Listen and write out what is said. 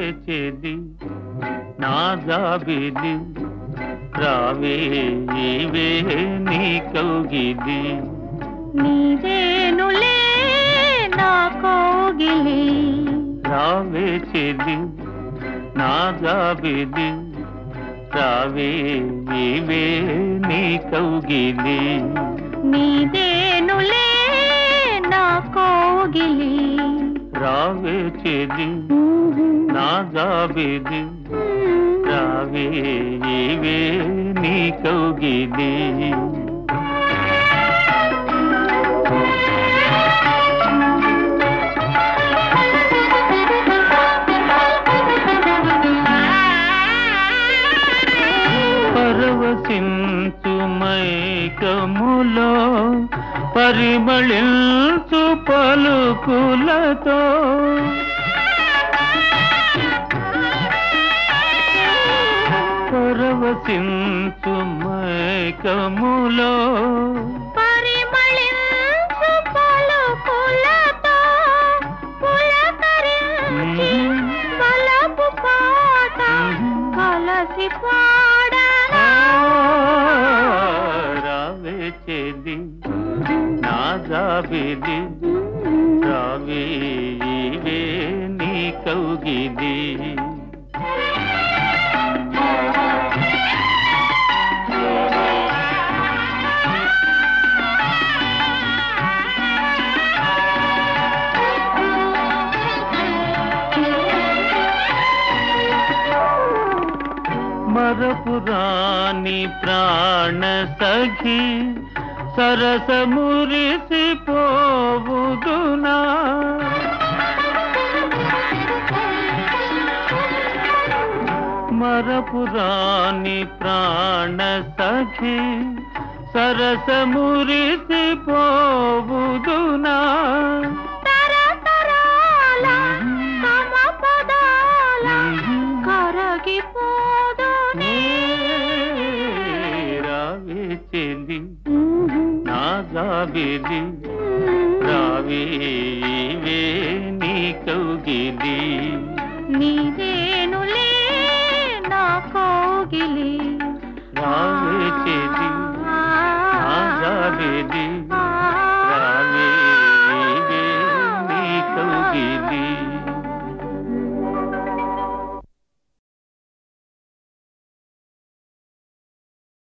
చెలి నా జాబిలి రావే ఈవే నీ కౌగిలి నీదేనులే నా కోగిలి రావే చెలి నా జాబిలి రావే ఈవే నీ కౌగిలి నీదేనులే నా కోగిలి రావే చెలి నా జాబిలి రావే ఈవే నీ కౌగిలి పరవశించు మైకములో పరిమళించు పలుకులతో పరవశించు మైకములో పరిమళించు పలుకులతో పులకరించి వలపు పాట కలసి పాడనా రావే చెలి నా జాబిలి రావే ఈవే నీ కౌగిలి మరపురాని ప్రాణ సఖి సరస మురిసి పోవుదునా మరపురాని ప్రాణ సఖి సరస మురిసి పోవుదునా తరతరాల తమ పదాల కరగిపోదునే రావే చెలి నా జాబిలి రావే ఈవే నీ కౌగిలి నీదేనులే నా కోగిలి